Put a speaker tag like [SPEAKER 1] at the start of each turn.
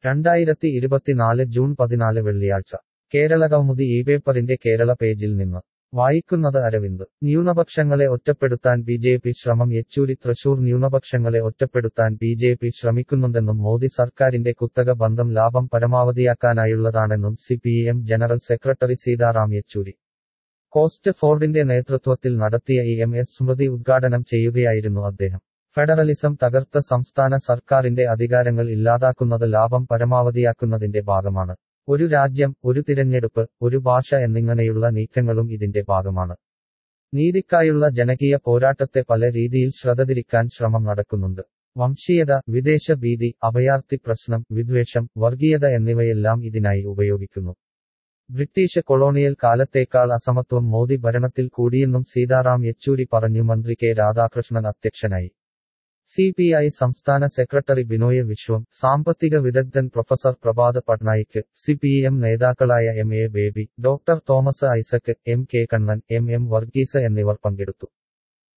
[SPEAKER 1] രണ്ടായിരത്തി ഇരുപത്തിനാല് ജൂൺ പതിനാല് വെള്ളിയാഴ്ച കേരളകൗമുദി ഈ പേപ്പറിന്റെ കേരള പേജിൽ നിന്ന് വായിക്കുന്നത് അരവിന്ദ് ന്യൂനപക്ഷങ്ങളെ ഒറ്റപ്പെടുത്താൻ ബി ജെ പി ശ്രമം യെച്ചൂരി തൃശൂർ ന്യൂനപക്ഷങ്ങളെ ഒറ്റപ്പെടുത്താൻ ബി ജെ പി ശ്രമിക്കുന്നുണ്ടെന്നും മോദി സർക്കാരിന്റെ കുത്തക ബന്ധം ലാഭം പരമാവധിയാക്കാനായുള്ളതാണെന്നും C P M general secretary Sitaram Yechury കോസ്റ്റ് ഫോർഡിന്റെ നേതൃത്വത്തിൽ നടത്തിയ ഇ എം എസ് സ്മൃതി ഉദ്ഘാടനം ചെയ്യുകയായിരുന്നു അദ്ദേഹം ഫെഡറലിസം തകർത്ത സംസ്ഥാന സർക്കാരിന്റെ അധികാരങ്ങൾ ഇല്ലാതാക്കുന്നത് ലാഭം പരമാവധിയാക്കുന്നതിന്റെ ഭാഗമാണ് ഒരു രാജ്യം ഒരു തിരഞ്ഞെടുപ്പ് ഒരു ഭാഷ എന്നിങ്ങനെയുള്ള നീക്കങ്ങളും ഇതിന്റെ ഭാഗമാണ് നീതിക്കായുള്ള ജനകീയ പോരാട്ടത്തെ പല രീതിയിൽ ശ്രദ്ധതിരിക്കാൻ ശ്രമം നടക്കുന്നുണ്ട് വംശീയത വിദേശ ഭീതി അഭയാർത്ഥി പ്രശ്നം വിദ്വേഷം വർഗീയത എന്നിവയെല്ലാം ഇതിനായി ഉപയോഗിക്കുന്നു ബ്രിട്ടീഷ് കൊളോണിയൽ കാലത്തേക്കാൾ അസമത്വം മോദി ഭരണത്തിൽ കൂടിയെന്നും സീതാറാം യെച്ചൂരി പറഞ്ഞു മന്ത്രി കെ രാധാകൃഷ്ണൻ അധ്യക്ഷനായി സി പി ഐ സംസ്ഥാന സെക്രട്ടറി ബിനോയ് വിശ്വം സാമ്പത്തിക വിദഗ്ധൻ professor Prabhat Patnaik C P M നേതാക്കളായ M A Baby doctor Thomas Isaac M K Kannan M M Varghese എന്നിവർ പങ്കെടുത്തു